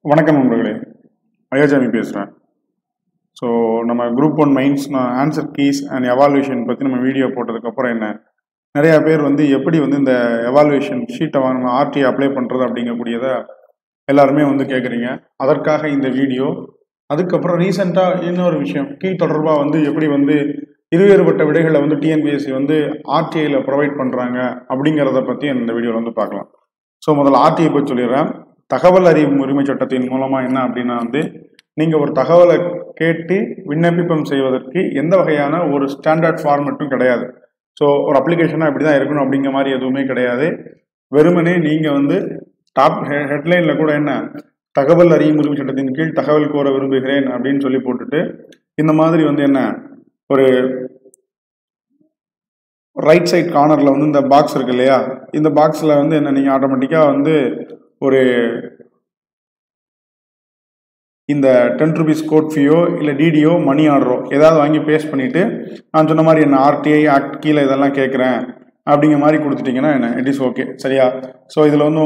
வணக்கம் நண்பர்களே அயோஜாமி பேசுகிறேன் ஸோ நம்ம குரூப் ஒன் மைன்ஸ் நான் ஆன்சர் கீஸ் அண்ட் எவாலுவேஷன் பற்றி நம்ம வீடியோ போட்டதுக்கப்புறம் என்ன நிறையா பேர் வந்து எப்படி வந்து இந்த எவாலுவேஷன் ஷீட்டை நம்ம ஆர்டி அப்ளை பண்ணுறது அப்படிங்கக்கூடியதை எல்லாருமே வந்து கேட்குறீங்க அதற்காக இந்த வீடியோ அதுக்கப்புறம் ரீசெண்டாக இன்னொரு விஷயம் கீ தொடர்பாக வந்து எப்படி வந்து இருவேறுபட்ட விடைகளை வந்து டிஎன்பிஎஸ்சி வந்து ஆர்டிஐயில் ப்ரொவைட் பண்ணுறாங்க அப்படிங்கிறத பற்றி இந்த வீடியோவில் வந்து பார்க்கலாம் ஸோ முதல்ல ஆர்டிஐ பற்றி சொல்லிடுறேன் தகவல் அறிவு உரிமை சட்டத்தின் மூலமாக என்ன அப்படின்னா வந்து நீங்கள் ஒரு தகவலை கேட்டு விண்ணப்பிப்பம் செய்வதற்கு எந்த வகையான ஒரு ஸ்டாண்டர்ட் ஃபார்மெட்டும் கிடையாது ஸோ ஒரு அப்ளிகேஷனாக இப்படி தான் இருக்கணும் அப்படிங்கிற மாதிரி எதுவுமே கிடையாது வெறுமனே நீங்கள் வந்து டாப் ஹெட்லைனில் கூட என்ன தகவல் அறியும் உரிமை சட்டத்தின் கீழ் தகவல் கோர விரும்புகிறேன் அப்படின்னு சொல்லி போட்டுட்டு இந்த மாதிரி வந்து என்ன ஒரு ரைட் சைட் கார்னரில் வந்து இந்த பாக்ஸ் இருக்கு இல்லையா இந்த பாக்ஸில் வந்து என்ன நீங்கள் ஆட்டோமேட்டிக்காக வந்து ஒரு இந்த டென் ருபீஸ் கோட் ஃபீயோ இல்லை டிடியோ மணி ஆர்டரோ ஏதாவது வாங்கி பேஸ்ட் பண்ணிவிட்டு நான் சொன்ன மாதிரி என்ன ஆர்டிஐ ஆக்ட் கீழே இதெல்லாம் கேட்குறேன் அப்படிங்கிற மாதிரி கொடுத்துட்டிங்கன்னா என்ன இட் இஸ் ஓகே சரியா ஸோ இதில் வந்து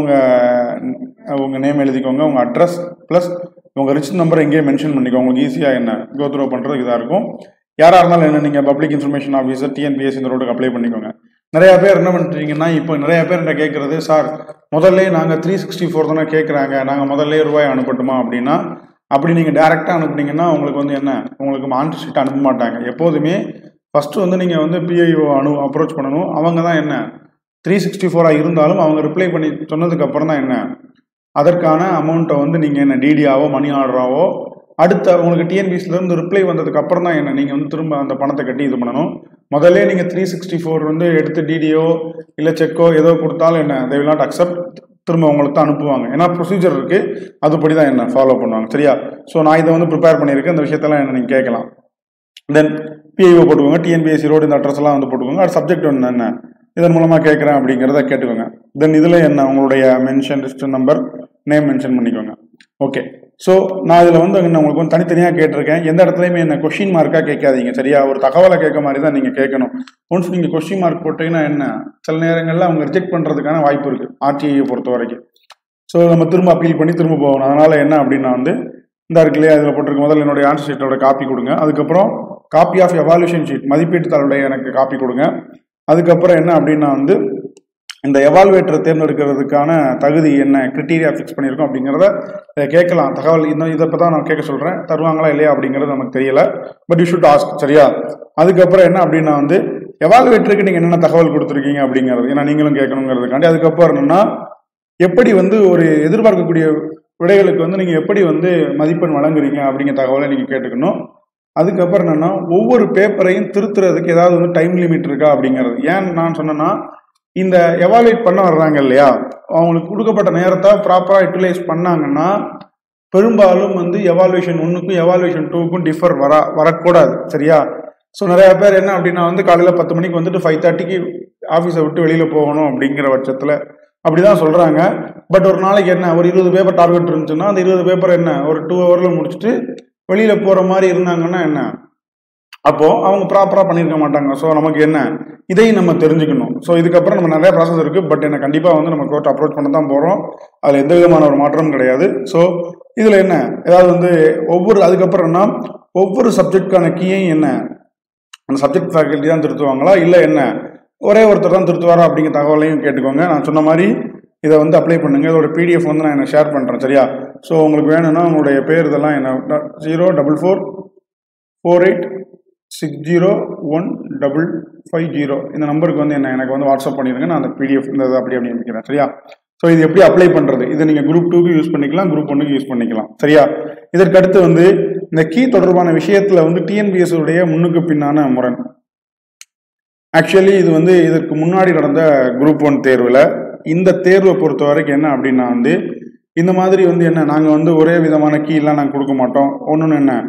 உங்கள் உங்கள் நேம் எழுதிக்கோங்க உங்கள் அட்ரஸ் ப்ளஸ் உங்கள் ரிச் நம்பர் எங்கேயே மென்ஷன் பண்ணிக்கோங்க உங்களுக்கு ஈஸியாக என்ன கோ த்ரோ பண்ணுறதுக்கு இதாக இருக்கும் யாராக இருந்தாலும் என்ன நீங்கள் பப்ளிக் இன்ஃபர்மேஷன் ஆஃபீஸர் டிஎன்பிஎஸ் இந்த ரோடுக்கு அப்ளை பண்ணிக்கோங்க நிறைய பேர் என்ன பண்ணுறீங்கன்னா இப்போ நிறைய பேர் என்ன கேட்குறது சார் முதல்ல நாங்கள் த்ரீ சிக்ஸ்டி ஃபோர் தானே கேட்குறாங்க நாங்கள் முதல்ல ரூபாய் அனுப்பட்டுமா அப்படின்னா அப்படி நீங்கள் டேரெக்டாக அனுப்புனீங்கன்னா உங்களுக்கு வந்து என்ன உங்களுக்கு ஆன்சர் ஷீட் அனுப்ப மாட்டாங்க எப்போதுமே ஃபஸ்ட்டு வந்து நீங்கள் வந்து பிஐஓ அனு அப்ரோச் பண்ணணும் அவங்க தான் என்ன த்ரீ சிக்ஸ்டி ஃபோராக இருந்தாலும் அவங்க ரிப்ளை பண்ணி சொன்னதுக்கு அப்புறம் தான் என்ன அதற்கான அமௌண்ட்டை வந்து நீங்கள் என்ன டிடியாவோ மணி ஆர்டராவோ அடுத்த உங்களுக்கு டிஎன்பிஎஸ்லேருந்து ரிப்ளை வந்ததுக்கு அப்புறம் தான் என்ன நீங்கள் வந்து திரும்ப அந்த பணத்தை கட்டி இது பண்ணணும் முதல்ல நீங்கள் த்ரீ சிக்ஸ்டி ஃபோர் வந்து எடுத்து டிடியோ இல்லை செக்கோ ஏதோ கொடுத்தாலும் என்ன தே வில் நாட் அக்செப்ட் திரும்ப உங்களுக்கு தான் அனுப்புவாங்க ஏன்னா ப்ரொசீஜர் இருக்குது அதுபடி தான் என்ன ஃபாலோ பண்ணுவாங்க சரியா ஸோ நான் இதை வந்து ப்ரிப்பேர் பண்ணியிருக்கேன் இந்த விஷயத்தெல்லாம் என்ன நீங்கள் கேட்கலாம் தென் பிஐஓ போட்டுக்கோங்க டிஎன்பிஎஸ்சி ரோடு இந்த அட்ரஸ் எல்லாம் வந்து போட்டுக்கோங்க அது சப்ஜெக்ட் ஒன்று என்ன இதன் மூலமாக கேட்குறேன் அப்படிங்கிறத கேட்டுக்கோங்க தென் இதில் என்ன உங்களுடைய mention register number name mention பண்ணிக்கோங்க ஓகே ஸோ நான் இதில் வந்து என்ன உங்களுக்கு வந்து தனித்தனியாக கேட்டிருக்கேன் எந்த இடத்துலையுமே என்ன கொஷின் மார்க்காக கேட்காதீங்க சரியா ஒரு தகவலை கேட்க மாதிரி தான் நீங்கள் கேட்கணும் ஒன்ஸ் நீங்கள் கொஷின் மார்க் போட்டீங்கன்னா என்ன சில நேரங்களில் அவங்க ரிஜெக்ட் பண்ணுறதுக்கான வாய்ப்பு இருக்குது ஆர்டிஐயை பொறுத்த வரைக்கும் ஸோ நம்ம திரும்ப அப்பீல் பண்ணி திரும்ப போகணும் அதனால் என்ன அப்படின்னா வந்து இந்த இருக்கு இல்லையா இதில் போட்டிருக்க முதல்ல என்னுடைய ஆன்சர் ஷீட்டோட காப்பி கொடுங்க அதுக்கப்புறம் காப்பி ஆஃப் எவாலுவேஷன் ஷீட் மதிப்பீட்டு தாளுடைய எனக்கு காப்பி கொடுங்க அதுக்கப்புறம் என்ன அப்படின்னா வந்து இந்த எவால்வேட்டரை தேர்ந்தெடுக்கிறதுக்கான தகுதி என்ன கிரிட்டீரியா ஃபிக்ஸ் பண்ணியிருக்கோம் அப்படிங்கிறத கேட்கலாம் தகவல் இன்னும் இதை தான் நான் கேட்க சொல்கிறேன் தருவாங்களா இல்லையா அப்படிங்கிறது நமக்கு தெரியல பட் யூ ஷுட் ஆஸ்க் சரியா அதுக்கப்புறம் என்ன அப்படின்னா வந்து எவால்வேட்டருக்கு நீங்கள் என்னென்ன தகவல் கொடுத்துருக்கீங்க அப்படிங்கிறது ஏன்னா நீங்களும் கேட்கணுங்கிறதுக்காண்டி அதுக்கப்புறம் என்னன்னா எப்படி வந்து ஒரு எதிர்பார்க்கக்கூடிய விடைகளுக்கு வந்து நீங்கள் எப்படி வந்து மதிப்பெண் வழங்குறீங்க அப்படிங்கிற தகவலை நீங்கள் கேட்டுக்கணும் அதுக்கப்புறம் என்னென்னா ஒவ்வொரு பேப்பரையும் திருத்துறதுக்கு ஏதாவது வந்து டைம் லிமிட் இருக்கா அப்படிங்கிறது ஏன் நான் சொன்னேன்னா இந்த எவாலுவேட் பண்ண வர்றாங்க இல்லையா அவங்களுக்கு கொடுக்கப்பட்ட நேரத்தை ப்ராப்பராக யூட்டிலைஸ் பண்ணாங்கன்னா பெரும்பாலும் வந்து எவாலுவேஷன் ஒன்றுக்கும் எவாலுவேஷன் டூக்கும் டிஃபர் வர வரக்கூடாது சரியா ஸோ நிறைய பேர் என்ன அப்படின்னா வந்து காலையில் பத்து மணிக்கு வந்துட்டு ஃபைவ் தேர்ட்டிக்கு ஆஃபீஸை விட்டு வெளியில் போகணும் அப்படிங்கிற பட்சத்தில் அப்படிதான் சொல்கிறாங்க பட் ஒரு நாளைக்கு என்ன ஒரு இருபது பேப்பர் டார்கெட் இருந்துச்சுன்னா அந்த இருபது பேப்பர் என்ன ஒரு டூ ஹவரில் முடிச்சுட்டு வெளியில் போகிற மாதிரி இருந்தாங்கன்னா என்ன அப்போது அவங்க ப்ராப்பராக பண்ணியிருக்க மாட்டாங்க ஸோ நமக்கு என்ன இதையும் நம்ம தெரிஞ்சுக்கணும் ஸோ இதுக்கப்புறம் நம்ம நிறைய ப்ராசஸ் இருக்குது பட் என்ன கண்டிப்பாக வந்து நம்ம கோர்ட் அப்ரோச் பண்ண தான் போகிறோம் அதில் எந்த விதமான ஒரு மாற்றமும் கிடையாது ஸோ இதில் என்ன ஏதாவது வந்து ஒவ்வொரு அதுக்கப்புறம்னா ஒவ்வொரு சப்ஜெக்டுக்கான கீயையும் என்ன அந்த சப்ஜெக்ட் ஃபேக்கல்ட்டி தான் திருத்துவாங்களா இல்லை என்ன ஒரே ஒருத்தர் தான் திருத்துவாரா அப்படிங்கிற தகவலையும் கேட்டுக்கோங்க நான் சொன்ன மாதிரி இதை வந்து அப்ளை பண்ணுங்கள் இதோட பிடிஎஃப் வந்து நான் என்ன ஷேர் பண்ணுறேன் சரியா ஸோ உங்களுக்கு வேணும்னா உங்களுடைய பேர் இதெல்லாம் என்ன zero double four four eight six zero one double five zero இந்த நம்பருக்கு வந்து என்ன எனக்கு வந்து வாட்ஸ்அப் பண்ணிடுங்க நான் அந்த பிடிஎஃப் இந்த இதை அப்படி அப்படி அனுப்பிக்கிறேன் சரியா ஸோ இது எப்படி அப்ளை பண்ணுறது இதை நீங்கள் குரூப் டூக்கு யூஸ் பண்ணிக்கலாம் குரூப் ஒன்றுக்கு யூஸ் பண்ணிக்கலாம் சரியா இதற்கு அடுத்து வந்து இந்த கீ தொடர்பான விஷயத்தில் வந்து டிஎன்பிஎஸ் உடைய முன்னுக்கு பின்னான முரண் ஆக்சுவலி இது வந்து இதற்கு முன்னாடி நடந்த குரூப் ஒன் தேர்வில் இந்த தேர்வை பொறுத்த வரைக்கும் என்ன அப்படின்னா வந்து இந்த மாதிரி வந்து என்ன நாங்கள் வந்து ஒரே விதமான கீலாம் நாங்கள் கொடுக்க மாட்டோம் ஒன்றுன்னு என்ன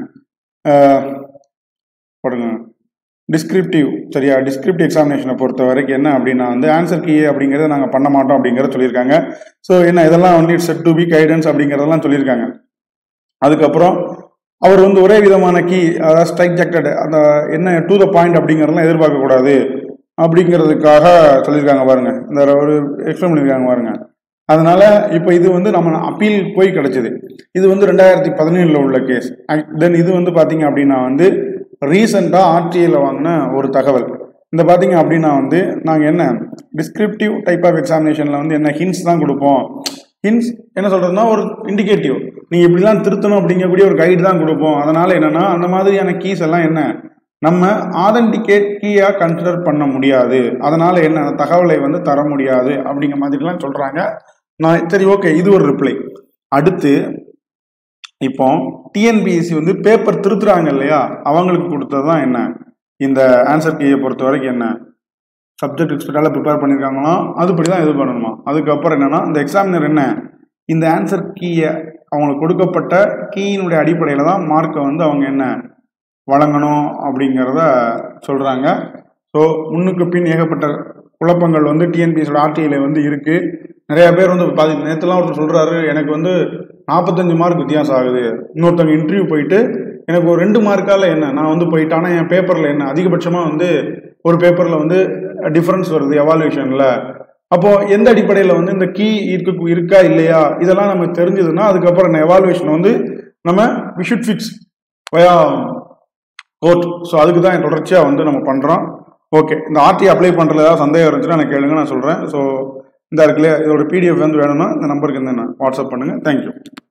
படுங்க டிஸ்கிரிப்டிவ் சரியா டிஸ்கிரிப்டிவ் எக்ஸாமினேஷனை பொறுத்த வரைக்கும் என்ன அப்படின்னா வந்து ஆன்சர் கீ அப்படிங்கிறத நாங்கள் பண்ண மாட்டோம் அப்படிங்கிறத சொல்லியிருக்காங்க ஸோ என்ன இதெல்லாம் வந்து செட் டு பி கைடன்ஸ் அப்படிங்கிறதெல்லாம் சொல்லியிருக்காங்க அதுக்கப்புறம் அவர் வந்து ஒரே விதமான கீ அதாவது ஸ்ட்ரைக் ஜாக்டட் அந்த என்ன டு த பாயிண்ட் அப்படிங்கிறதெல்லாம் எதிர்பார்க்கக்கூடாது அப்படிங்கிறதுக்காக சொல்லியிருக்காங்க பாருங்க இந்த ஒரு எக்ஸ்பிளைன் பண்ணியிருக்காங்க பாருங்க அதனால இப்போ இது வந்து நம்ம அப்பீல் போய் கிடைச்சது இது வந்து ரெண்டாயிரத்தி பதினேழுல உள்ள கேஸ் தென் இது வந்து பாத்தீங்க அப்படின்னா வந்து ரீசெண்டாக ஆர்டிஐல வாங்கின ஒரு தகவல் இந்த பாத்தீங்க அப்படின்னா வந்து நாங்கள் என்ன டிஸ்கிரிப்டிவ் டைப் ஆஃப் எக்ஸாமினேஷனில் வந்து என்ன ஹின்ஸ் தான் கொடுப்போம் ஹின்ஸ் என்ன சொல்றதுன்னா ஒரு இண்டிகேட்டிவ் நீங்க இப்படிலாம் திருத்தணும் அப்படிங்கக்கூடிய ஒரு கைடு தான் கொடுப்போம் அதனால என்னன்னா அந்த மாதிரியான கீஸ் எல்லாம் என்ன நம்ம ஆதென்டிகேட் கீயா கன்சிடர் பண்ண முடியாது அதனால என்ன அந்த தகவலை வந்து தர முடியாது அப்படிங்கிற மாதிரிலாம் சொல்றாங்க நான் சரி ஓகே இது ஒரு ரிப்ளை அடுத்து இப்போ டிஎன்பிஎஸ்சி வந்து பேப்பர் திருத்துறாங்க இல்லையா அவங்களுக்கு கொடுத்தது தான் என்ன இந்த ஆன்சர் கீயை பொறுத்த வரைக்கும் என்ன சப்ஜெக்ட் எக்ஸ்பெக்டால ப்ரிப்பேர் பண்ணியிருக்காங்களோ அதுபடி தான் இது பண்ணணுமா அதுக்கப்புறம் என்னன்னா இந்த எக்ஸாமினர் என்ன இந்த ஆன்சர் கீயை அவங்களுக்கு கொடுக்கப்பட்ட கீயினுடைய அடிப்படையில் தான் மார்க்கை வந்து அவங்க என்ன வழங்கணும் அப்படிங்கிறத சொல்கிறாங்க ஸோ முன்னுக்கு பின் ஏகப்பட்ட குழப்பங்கள் வந்து டிஎன்பிஎஸோட ஆர்டிஐல வந்து இருக்கு நிறைய பேர் வந்து பாதி நேற்றுலாம் ஒருத்தர் சொல்றாரு எனக்கு வந்து நாற்பத்தஞ்சு மார்க் வித்தியாசம் ஆகுது இன்னொருத்தவங்க இன்டர்வியூ போயிட்டு எனக்கு ஒரு ரெண்டு மார்க்கால என்ன நான் வந்து போயிட்டு ஆனால் என் பேப்பரில் என்ன அதிகபட்சமாக வந்து ஒரு பேப்பரில் வந்து டிஃபரன்ஸ் வருது எவாலுவேஷனில் அப்போ எந்த அடிப்படையில் வந்து இந்த கீ இருக்கு இருக்கா இல்லையா இதெல்லாம் நமக்கு தெரிஞ்சதுன்னா அதுக்கப்புறம் என்ன எவாலுவேஷன் வந்து நம்ம we should fix via court so அதுக்கு தான் தொடர்ச்சியாக வந்து நம்ம பண்ணுறோம் ஓகே இந்த ஆர்டி அப்ளை பண்ணுறதுல ஏதாவது சந்தேகம் இருந்துச்சுன்னா எனக்கு கேளுங்க நான் சொல்கிறேன் ஸோ இந்த இருக்குல்லையா இதோட பிடிஎஃப் வந்து வேணும்னா இந்த நம்பருக்கு வந்து என்ன வாட்ஸ்அப் பண்ணுங்கள் தேங்க்யூ